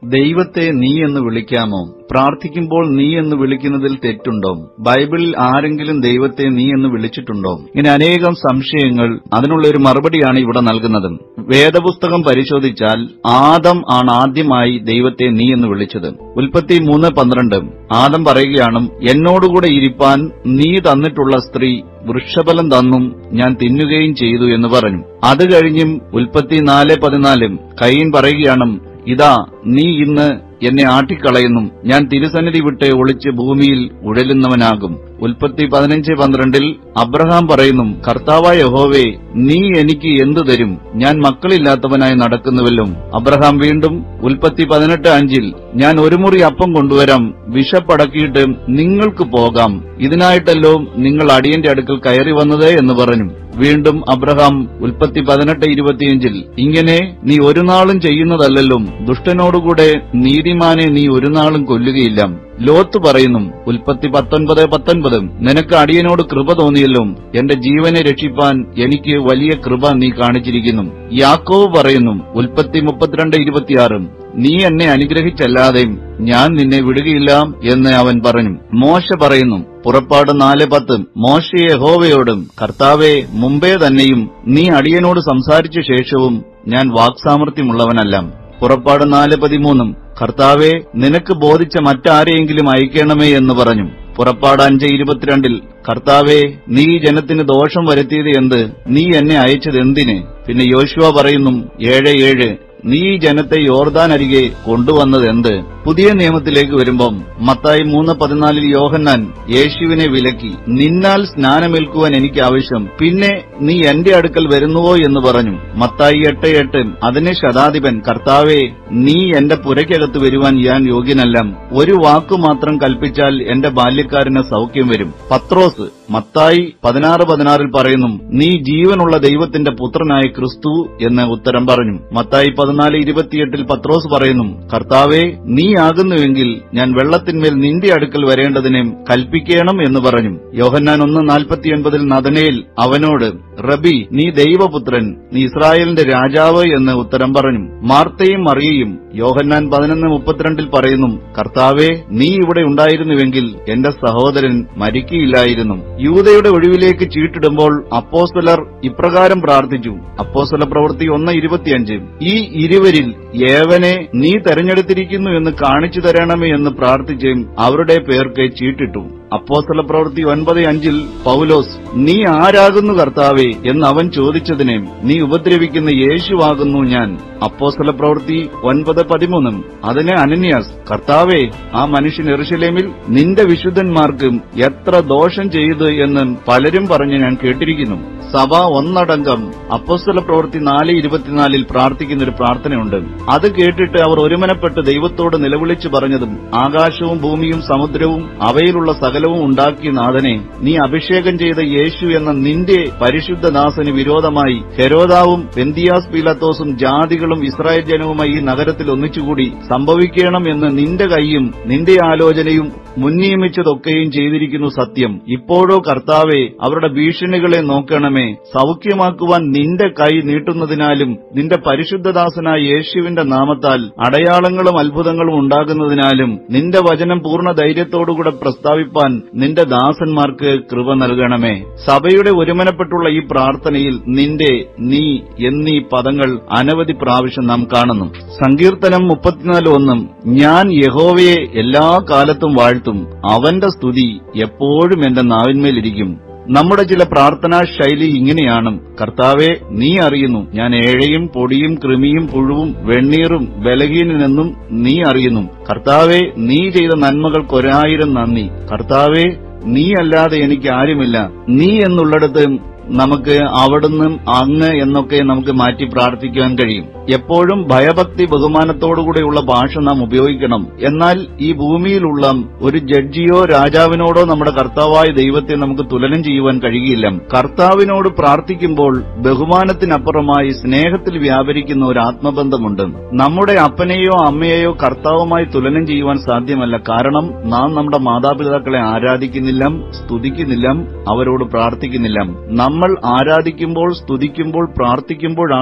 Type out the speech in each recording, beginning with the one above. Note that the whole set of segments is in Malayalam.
ദൈവത്തെ നീ എന്ന് വിളിക്കാമോ പ്രാർത്ഥിക്കുമ്പോൾ നീ എന്ന് വിളിക്കുന്നതിൽ തെറ്റുണ്ടോ ബൈബിളിൽ ആരെങ്കിലും ദൈവത്തെ നീ എന്ന് വിളിച്ചിട്ടുണ്ടോ ഇങ്ങനെ അനേകം സംശയങ്ങൾ അതിനുള്ള ഒരു മറുപടിയാണ് ഇവിടെ നൽകുന്നത് വേദപുസ്തകം പരിശോധിച്ചാൽ ആദം ആണ് ആദ്യമായി ദൈവത്തെ നീ എന്ന് വിളിച്ചത് ഉൽപ്പത്തി മൂന്ന് പന്ത്രണ്ട് ആദം പറയുകയാണ് എന്നോടുകൂടെ ഇരിപ്പാൻ നീ തന്നിട്ടുള്ള സ്ത്രീ വൃക്ഷഫലം തന്നും ഞാൻ തിന്നുകയും ചെയ്തു എന്ന് പറഞ്ഞു അത് കഴിഞ്ഞും ഉൽപ്പത്തി നാല് പതിനാലും കയ്യൻ പറയുകയാണ് ഇതാ നീ ഇന്ന് എന്നെ ആട്ടിക്കളയുന്നു ഞാൻ തിരുസന്നിധി വിട്ട് ഒളിച്ച് ഭൂമിയിൽ ഉഴലുന്നവനാകും ഉൽപ്പത്തി പതിനഞ്ച് പന്ത്രണ്ടിൽ അബ്രഹാം പറയുന്നു കർത്താവായ യഹോവേ നീ എനിക്ക് എന്തു തരും ഞാൻ മക്കളില്ലാത്തവനായി നടക്കുന്നുവല്ലോ അബ്രഹാം വീണ്ടും ഉൽപ്പത്തി പതിനെട്ട് അഞ്ചിൽ ഞാൻ ഒരു മുറി അപ്പം കൊണ്ടുവരാം വിഷപ്പടക്കിയിട്ട് നിങ്ങൾക്ക് പോകാം ഇതിനായിട്ടല്ലോ നിങ്ങൾ അടിയന്റെ അടുക്കൽ കയറി വന്നത് എന്ന് പറഞ്ഞു വീണ്ടും അബ്രഹാം ഉൽപ്പത്തി പതിനെട്ട് ഇരുപത്തിയഞ്ചിൽ ഇങ്ങനെ നീ ഒരു നാളും ചെയ്യുന്നതല്ലല്ലോ ദുഷ്ടനോടുകൂടെ നീതിമാനെ നീ ഒരു നാളും കൊല്ലുകയില്ല ലോത്ത് പറയുന്നു ഉൽപ്പത്തി പത്തൊൻപത് പത്തൊൻപത് നിനക്ക് അടിയനോട് കൃപ തോന്നിയല്ലോ എന്റെ ജീവനെ രക്ഷിപ്പാൻ എനിക്ക് വലിയ കൃപ നീ കാണിച്ചിരിക്കുന്നു യാക്കോവ് പറയുന്നു ഉൽപ്പത്തി മുപ്പത്തിരണ്ട് ഇരുപത്തിയാറ് നീ എന്നെ അനുഗ്രഹിച്ചല്ലാതെ ഞാൻ നിന്നെ വിടുകയില്ല എന്ന് അവൻ പറഞ്ഞു മോശ പറയുന്നു പുറപ്പാട് നാല് പത്ത് മോശയെ ഹോവയോടും കർത്താവെ മുമ്പേ തന്നെയും നീ അടിയനോട് സംസാരിച്ച ശേഷവും ഞാൻ വാക്സാമർത്ഥ്യമുള്ളവനല്ല പുറപ്പാട് നാല് പതിമൂന്നും കർത്താവെ നിനക്ക് ബോധിച്ച മറ്റാരെയെങ്കിലും അയക്കണമേ എന്ന് പറഞ്ഞു പുറപ്പാട് അഞ്ച് ഇരുപത്തിരണ്ടിൽ കർത്താവെ നീ ഈ ജനത്തിന് ദോഷം വരുത്തിയത് എന്ത് നീ എന്നെ അയച്ചത് എന്തിന് പിന്നെ യോശുവ പറയുന്നു ഏഴ് ഏഴ് നീ ഈ ജനത്തെ യോർദാൻ അരികെ കൊണ്ടുവന്നത് എന്ത് പുതിയ നിയമത്തിലേക്ക് വരുമ്പം മത്തായി മൂന്ന് പതിനാലിൽ യോഹന്നാൻ യേശുവിനെ വിലക്കി നിന്നാൽ സ്നാനമേൽക്കുവാൻ എനിക്ക് ആവശ്യം പിന്നെ നീ എന്റെ അടുക്കൽ വരുന്നുവോ എന്ന് പറഞ്ഞു മത്തായി എട്ട് എട്ട് അതിന് ശതാധിപൻ കർത്താവെ നീ എന്റെ പുരയ്ക്കകത്ത് വരുവാൻ ഞാൻ യോഗ്യനല്ല ഒരു വാക്കു മാത്രം കൽപ്പിച്ചാൽ എന്റെ ബാല്യക്കാരന് സൗഖ്യം വരും പത്രോസ് മത്തായി പതിനാറ് പതിനാറിൽ പറയുന്നു നീ ജീവനുള്ള ദൈവത്തിന്റെ പുത്രനായ ക്രിസ്തു എന്ന് ഉത്തരം പറഞ്ഞു മത്തായി പതിനാല് ഇരുപത്തിയെട്ടിൽ പത്രോസ് പറയുന്നു കർത്താവെ നീ ആകുന്നുവെങ്കിൽ ഞാൻ വെള്ളത്തിന്മേൽ നിന്റെ അടുക്കൽ വരേണ്ടതിനെ കൽപ്പിക്കണം എന്ന് പറഞ്ഞു യോഹന്നാൻ ഒന്ന് നാൽപ്പത്തിയൊൻപതിൽ നദനയിൽ അവനോട് റബി നീ ദൈവപുത്രൻ നീ ഇസ്രായേലിന്റെ രാജാവ് എന്ന് ഉത്തരം പറഞ്ഞു മാർത്തയും മറിയയും യോഹന്നാൻ പതിനൊന്ന് മുപ്പത്തിരണ്ടിൽ പറയുന്നു കർത്താവെ നീ ഇവിടെ ഉണ്ടായിരുന്നുവെങ്കിൽ എന്റെ സഹോദരൻ മരിക്കയില്ലായിരുന്നു യൂതയുടെ ഒഴിവിലേക്ക് ചീട്ടിടുമ്പോൾ അപ്പോസ്തലർ ഇപ്രകാരം പ്രാർത്ഥിച്ചു അപ്പോസ്തല പ്രവൃത്തി ഒന്ന് ഇരുപത്തിയഞ്ച് ഈ ഇരുവരിൽ ഏവനെ നീ തെരഞ്ഞെടുത്തിരിക്കുന്നു എന്ന് കാണിച്ചു തരണമേ എന്ന് പ്രാർത്ഥിച്ച് അവരുടെ പേർക്ക് ചീട്ടിട്ടു അപ്പോസ്തല പ്രവൃത്തി ഒൻപത് അഞ്ചിൽ പൗലോസ് നീ ആരാകുന്നു കർത്താവേ എന്ന് അവൻ ചോദിച്ചതിനെ നീ ഉപദ്രവിക്കുന്ന യേശുവാകുന്നു ഞാൻ അപ്പോസ്തല പ്രവൃത്തി ഒൻപത് പതിമൂന്നും അതിന് അനന്യാസ് കർത്താവേ ആ മനുഷ്യൻ എറുശലേമിൽ നിന്റെ വിശുദ്ധന്മാർക്ക് എത്ര ദോഷം ചെയ്തു എന്ന് പലരും പറഞ്ഞ് ഞാൻ കേട്ടിരിക്കുന്നു സഭ ഒന്നടങ്കം അപ്പോസ്തല പ്രവൃത്തി നാല് ഇരുപത്തിനാലിൽ പ്രാർത്ഥിക്കുന്ന ഒരു പ്രാർത്ഥനയുണ്ട് അത് കേട്ടിട്ട് അവർ ഒരുമനപ്പെട്ട് ദൈവത്തോട് നിലവിളിച്ചു പറഞ്ഞതും ആകാശവും ഭൂമിയും സമുദ്രവും അവയിലുള്ള സകലവും ഉണ്ടാക്കിയ നാഥനെ നീ അഭിഷേകം ചെയ്ത യേശു എന്ന നിന്റെ പരിശുദ്ധദാസന് വിരോധമായി ഹെരോദാവും പെന്തിയാസ് പീലത്തോസും ജാതികളും ഇസ്രായേൽ ജനവുമായി ഈ നഗരത്തിൽ ഒന്നിച്ചുകൂടി സംഭവിക്കണം എന്ന് നിന്റെ കൈയും നിന്റെ ആലോചനയും മുൻനിയമിച്ചതൊക്കെയും ചെയ്തിരിക്കുന്നു സത്യം ഇപ്പോഴോ കർത്താവെ അവരുടെ ഭീഷണികളെ നോക്കണമേ സൗഖ്യമാക്കുവാൻ നിന്റെ കൈ നീട്ടുന്നതിനാലും നിന്റെ പരിശുദ്ധദാസനായ യേശുവിന്റെ നാമത്താൽ അടയാളങ്ങളും അത്ഭുതങ്ങളും ഉണ്ടാകുന്നതിനാലും നിന്റെ വചനം പൂർണ്ണ ധൈര്യത്തോടുകൂടെ പ്രസ്താവിപ്പാൻ നിന്റെ ദാസന്മാർക്ക് കൃപ നൽകണമേ സഭയുടെ ഒരുമനപ്പെട്ടുള്ള ഈ പ്രാർത്ഥനയിൽ നിന്റെ നീ എന്നീ പദങ്ങൾ അനവധി പ്രാവശ്യം നാം കാണുന്നു സങ്കീർത്തനം മുപ്പത്തിനാല് ഒന്നും ഞാൻ യഹോവയെ എല്ലാ കാലത്തും വാഴ്ത്തും അവന്റെ സ്തുതി എപ്പോഴും എന്റെ നാവിന്മേലിരിക്കും നമ്മുടെ ചില പ്രാർത്ഥനാ ശൈലി ഇങ്ങനെയാണ് കർത്താവെ നീ അറിയുന്നു ഞാൻ ഏഴയും പൊടിയും കൃമിയും പുഴുവും വെണ്ണീറും ബലഹീനെന്നും നീ അറിയുന്നു കർത്താവെ നീ ചെയ്ത നന്മകൾക്കൊരായിരം നന്ദി കർത്താവെ നീ അല്ലാതെ എനിക്ക് ആരുമില്ല നീ എന്നുള്ളിടത്ത് നമുക്ക് അവിടുന്ന് അങ്ങ് എന്നൊക്കെ നമുക്ക് മാറ്റി പ്രാർത്ഥിക്കാൻ കഴിയും എപ്പോഴും ഭയഭക്തി ബഹുമാനത്തോടുകൂടെയുള്ള ഭാഷ നാം ഉപയോഗിക്കണം എന്നാൽ ഈ ഭൂമിയിലുള്ള ഒരു ജഡ്ജിയോ രാജാവിനോടോ നമ്മുടെ കർത്താവായ ദൈവത്തെ നമുക്ക് തുലനം ചെയ്യുവാൻ കഴിയില്ല കർത്താവിനോട് പ്രാർത്ഥിക്കുമ്പോൾ ബഹുമാനത്തിനപ്പുറമായി സ്നേഹത്തിൽ വ്യാപരിക്കുന്ന ഒരു ആത്മബന്ധമുണ്ട് നമ്മുടെ അപ്പനെയോ അമ്മയെയോ കർത്താവുമായി തുലനം ചെയ്യുവാൻ സാധ്യമല്ല കാരണം നാം നമ്മുടെ മാതാപിതാക്കളെ ആരാധിക്കുന്നില്ല സ്തുതിക്കുന്നില്ല അവരോട് പ്രാർത്ഥിക്കുന്നില്ല നമ്മൾ ആരാധിക്കുമ്പോൾ സ്തുതിക്കുമ്പോൾ പ്രാർത്ഥിക്കുമ്പോഴാണ്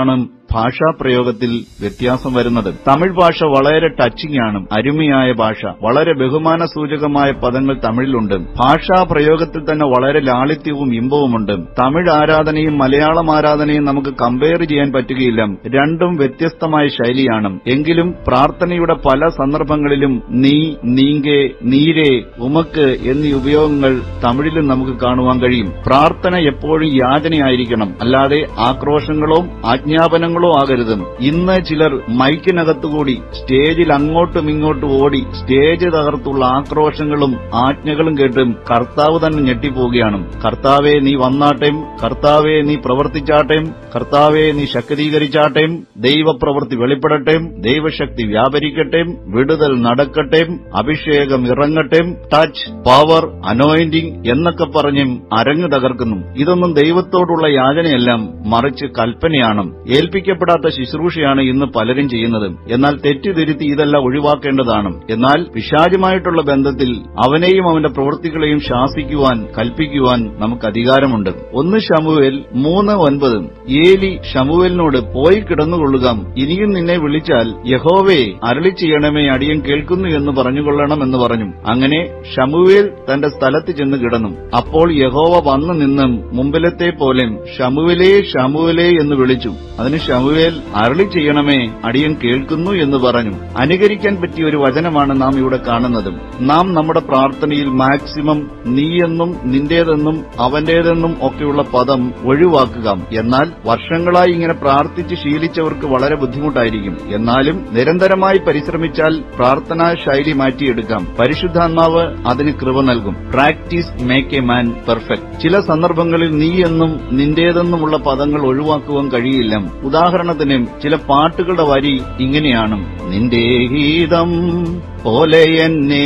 ഭാഷാപ്രയോഗത്തിൽ വ്യത്യാസം വരുന്നത് തമിഴ് ഭാഷ വളരെ ടച്ചിങ് ആണ് അരുമയായ ഭാഷ വളരെ ബഹുമാന സൂചകമായ പദങ്ങൾ തമിഴിലുണ്ട് ഭാഷാ പ്രയോഗത്തിൽ തന്നെ വളരെ ലാളിത്യവും ഇമ്പവുമുണ്ട് തമിഴ് ആരാധനയും മലയാളം ആരാധനയും നമുക്ക് കമ്പയർ ചെയ്യാൻ പറ്റുകയില്ല രണ്ടും വ്യത്യസ്തമായ ശൈലിയാണ് എങ്കിലും പ്രാർത്ഥനയുടെ പല സന്ദർഭങ്ങളിലും നീ നീങ്കെ നീരെ ഉമക്ക് എന്നീ ഉപയോഗങ്ങൾ തമിഴിലും നമുക്ക് കാണുവാൻ കഴിയും പ്രാർത്ഥന എപ്പോഴും യാചനയായിരിക്കണം അല്ലാതെ ആക്രോശങ്ങളോ ആജ്ഞാപനങ്ങളോ ആകരുത് ഇന്ന് ചിലർ മൈക്കിനകത്തുകൂടി സ്റ്റേജിൽ അങ്ങോട്ടും ഇങ്ങോട്ടും ഓടി സ്റ്റേജ് തകർത്തുള്ള ആക്രോശങ്ങളും ആജ്ഞകളും കേട്ടും കർത്താവ് തന്നെ ഞെട്ടിപ്പോവുകയാണ് കർത്താവെ നീ വന്നാട്ടേം കർത്താവെ നീ പ്രവർത്തിച്ചാട്ടേം കർത്താവെ നീ ശക്തീകരിച്ചാട്ടേം ദൈവപ്രവൃത്തി വെളിപ്പെടട്ടേം ദൈവശക്തി വ്യാപരിക്കട്ടേം വിടുതൽ നടക്കട്ടേം അഭിഷേകം ഇറങ്ങട്ടേം ടച്ച് പവർ അനോയിന്റിംഗ് എന്നൊക്കെ പറഞ്ഞും അരങ്ങ് തകർക്കുന്നു ഇതൊന്നും ദൈവത്തോടുള്ള യാചനയെല്ലാം മറിച്ച് കൽപ്പനയാണ് ഏൽപ്പിക്കപ്പെടാത്ത ശുശ്രൂഷയാണ് ഇന്ന് പലരും ചെയ്യുന്നത് എന്നാൽ തെറ്റിതിരുത്തി ഇതെല്ലാം ഒഴിവാക്കേണ്ടതാണ് എന്നാൽ പിശാചുമായിട്ടുള്ള ബന്ധത്തിൽ അവനെയും അവന്റെ പ്രവൃത്തികളെയും ശാസിക്കുവാൻ കൽപ്പിക്കുവാൻ നമുക്ക് അധികാരമുണ്ട് ഒന്ന് ഷമുവേൽ മൂന്ന് ഒൻപത് ഏലി ഷമുവേലിനോട് പോയി കിടന്നുകൊള്ളുക ഇനിയും നിന്നെ വിളിച്ചാൽ യഹോവേ അരളി ചെയ്യണമേ അടിയൻ കേൾക്കുന്നു എന്ന് പറഞ്ഞുകൊള്ളണം എന്ന് പറഞ്ഞു അങ്ങനെ ഷമുവേൽ തന്റെ സ്ഥലത്ത് ചെന്ന് കിടന്നു അപ്പോൾ യഹോവ വന്നു നിന്നും മുമ്പിലത്തെ പോലെ ഷമുവിലേ ഷമുവിലേ എന്ന് വിളിച്ചു അതിന് ഷമുവേൽ അരളി ചെയ്യണമേ അടിയൻ കേൾക്കുന്നു എന്ന് പറഞ്ഞു അനുകരിക്കാൻ പറ്റിയ ഒരു വചനമാണ് നാം ഇവിടെ കാണുന്നത് നാം നമ്മുടെ പ്രാർത്ഥനയിൽ മാക്സിമം നീയെന്നും നിന്റേതെന്നും അവന്റേതെന്നും ഒക്കെയുള്ള പദം ഒഴിവാക്കുക എന്നാൽ വർഷങ്ങളായി ഇങ്ങനെ പ്രാർത്ഥിച്ച് ശീലിച്ചവർക്ക് വളരെ ബുദ്ധിമുട്ടായിരിക്കും എന്നാലും നിരന്തരമായി പരിശ്രമിച്ചാൽ പ്രാർത്ഥനാ ശൈലി മാറ്റിയെടുക്കാം പരിശുദ്ധാത്മാവ് അതിന് കൃപ നൽകും practice make a man perfect ചില സന്ദർഭങ്ങളിൽ നീ എന്നും നിന്റേതെന്നുമുള്ള പദങ്ങൾ ഒഴിവാക്കുവാൻ കഴിയില്ല ഉദാഹരണത്തിന് ചില പാട്ടുകളുടെ വരി ഇങ്ങനെയാണ് നിന്റെ ഗീതം പോലെ എന്നെ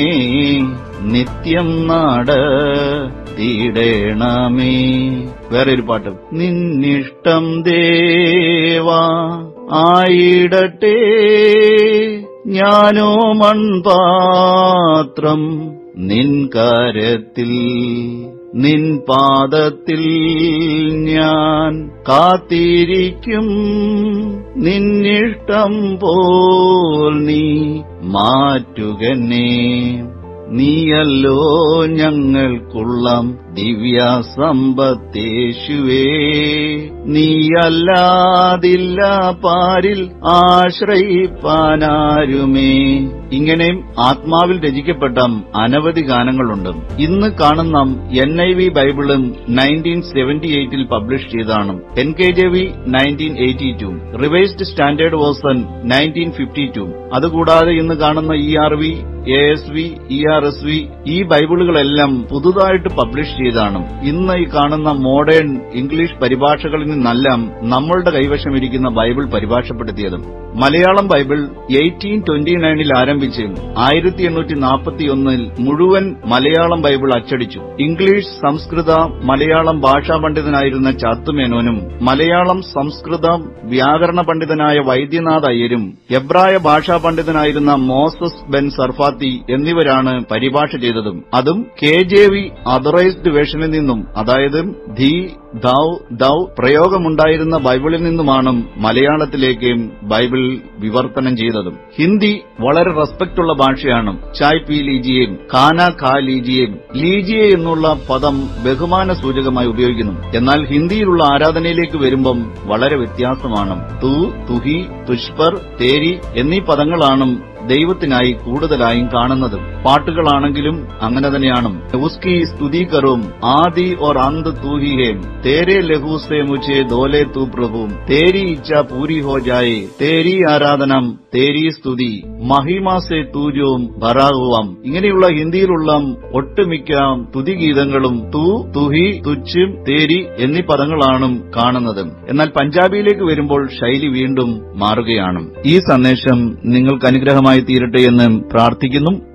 നിത്യം നാട് തീടേണമേ വേറെ ഒരു പാട്ട് നിന്നിഷ്ടം ദേവാ ആയിടട്ടെ ഞാനോ മൺപാത്രം നിൻ കരത്തിൽ നിൻ പാദത്തിൽ ഞാൻ കാത്തിരിക്കും നിന്നിഷ്ടം പോൽ നീ മാറ്റുകന്നേ നീയല്ലോ ഞങ്ങൾക്കുള്ള ദിവ്യ സമ്പത്തേശുവേ നീയല്ലാതില്ല പാരിൽ ആശ്രയിപ്പാനാരുമേ ഇങ്ങനെയും ആത്മാവിൽ രചിക്കപ്പെട്ട അനവധി ഗാനങ്ങളുണ്ട് ഇന്ന് കാണുന്ന എൻ ഐ വി ബൈബിളും നയൻറ്റീൻ സെവന്റി എയ്റ്റിൽ പബ്ലിഷ് ചെയ്തതാണ് N K J V nineteen eighty two revised standard version nineteen fifty two അതുകൂടാതെ ഇന്ന് കാണുന്ന E R V A S V E R S V ഈ ബൈബിളുകളെല്ലാം പുതുതായിട്ട് പബ്ലിഷ് ചെയ്താണ് ഇന്ന് ഈ കാണുന്ന മോഡേൺ ഇംഗ്ലീഷ് പരിഭാഷകളിൽ നിന്നെല്ലാം നമ്മളുടെ കൈവശം ഇരിക്കുന്ന ബൈബിൾ പരിഭാഷപ്പെടുത്തിയതും മലയാളം ബൈബിൾ എയ്റ്റീൻ ട്വന്റി നയനിൽ ആരംഭിച്ച് ആയിരത്തി എണ്ണൂറ്റി നാൽപ്പത്തിയൊന്നിൽ മുഴുവൻ മലയാളം ബൈബിൾ അച്ചടിച്ചു ഇംഗ്ലീഷ് സംസ്കൃത മലയാളം ഭാഷാ പണ്ഡിതനായിരുന്ന ചാത്തുമേനോനും മലയാളം സംസ്കൃത വ്യാകരണ പണ്ഡിതനായ വൈദ്യനാഥ് അയ്യരും എബ്രായ ഭാഷാ പണ്ഡിതനായിരുന്ന മോസസ് ബെൻ സർഫാത്തി എന്നിവരാണ് പരിഭാഷ ചെയ്തതും അതും കെ ജെ വി അതറൈസ്ഡ് വേർഷനിൽ നിന്നും അതായത് ധി ദൗ ദൗ പ്രയോഗമുണ്ടായിരുന്ന ബൈബിളിൽ നിന്നുമാണ് മലയാളത്തിലേക്ക് ബൈബിൾ വിവർത്തനം ചെയ്തതും ഹിന്ദി വളരെ റെസ്പെക്ട് ഉള്ള ഭാഷയാണ് ചായ് പി ലീജിയേയും ഖാന ഖാ ലീജിയേയും ലീജിയെ എന്നുള്ള പദം ബഹുമാന സൂചകമായി ഉപയോഗിക്കുന്നു എന്നാൽ ഹിന്ദിയിലുള്ള ആരാധനയിലേക്ക് വരുമ്പം വളരെ വ്യത്യാസമാണ് തു തുഹി തുഷ്പർ തേരി എന്നീ പദങ്ങളാണ് ദൈവത്തിനായി കൂടുതലായും കാണുന്നത് പാട്ടുകളാണെങ്കിലും അങ്ങനെ തന്നെയാണ് ഉസ്കി സ്തുതികറും ആദി ഓർ അന്ത് തൂഹിഹേം തേരെ ലഹൂസെ മുझे ദോലെ തൂ പ്രഭു തേരി ഇച്ഛ പൂരി ഹോ ജായേ തേരി ആരാധനം തേരി സ്തുതി മഹിമാസെ തൂജവും ഭറാഹുവാം ഇങ്ങനെയുള്ള ഹിന്ദിയിലുള്ള ഒട്ടുമിക്ക തുതിഗീതങ്ങളും തു തുഹി തുച്ചും തേരി എന്നീ പദങ്ങളാണ് കാണുന്നത് എന്നാൽ പഞ്ചാബിയിലേക്ക് വരുമ്പോൾ ശൈലി വീണ്ടും മാറുകയാണ് ഈ സന്ദേശം നിങ്ങൾക്ക് അനുഗ്രഹമായി തീരട്ടെ എന്ന് പ്രാർത്ഥിക്കുന്നു